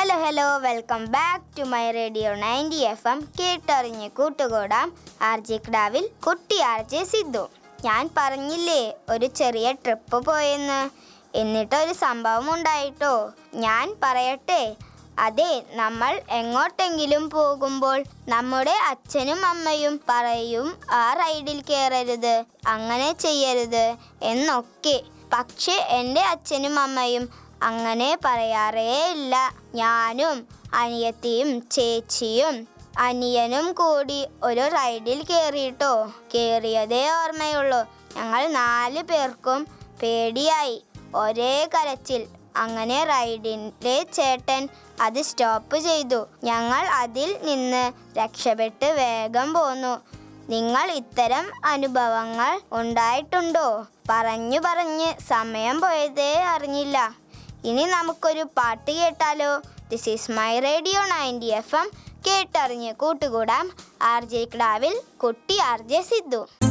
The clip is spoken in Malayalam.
hello hello welcome back to my radio ninety F M കേട്ടറിഞ്ഞ് കൂട്ടുകൂടാം ആർ ജെ ക്ടാവിൽ കുട്ടി ആർ ജെ സിദ്ധു ഞാൻ പറഞ്ഞില്ലേ ഒരു ചെറിയ ട്രിപ്പ് പോയെന്ന് എന്നിട്ട് ഒരു സംഭവം ഉണ്ടായിട്ടോ ഞാൻ പറയട്ടെ അതെ നമ്മൾ എങ്ങോട്ടെങ്കിലും പോകുമ്പോൾ നമ്മുടെ അച്ഛനും അമ്മയും പറയും ആ റൈഡിൽ കയറരുത് അങ്ങനെ ചെയ്യരുത് എന്നൊക്കെ പക്ഷെ എൻ്റെ അച്ഛനും അമ്മയും അങ്ങനെ പറയാറേ ഇല്ല ഞാനും അനിയത്തിയും ചേച്ചിയും അനിയനും കൂടി ഒരു റൈഡിൽ കയറിയിട്ടോ കയറിയതേ ഓർമ്മയുള്ളൂ ഞങ്ങൾ നാല് പേർക്കും പേടിയായി ഒരേ കരച്ചിൽ അങ്ങനെ റൈഡിൻ്റെ ചേട്ടൻ അത് സ്റ്റോപ്പ് ചെയ്തു ഞങ്ങൾ അതിൽ നിന്ന് രക്ഷപ്പെട്ട് വേഗം പോന്നു നിങ്ങൾ ഇത്തരം അനുഭവങ്ങൾ ഉണ്ടായിട്ടുണ്ടോ പറഞ്ഞു പറഞ്ഞ് സമയം പോയതേ അറിഞ്ഞില്ല ഇനി നമുക്കൊരു പാട്ട് കേട്ടാലോ this is my radio ninety F M കേട്ടറിഞ്ഞ് കൂട്ടുകൂടാം ആർ ജെ ക്ലാവിൽ കുട്ടി ആർ ജെ സിദ്ധു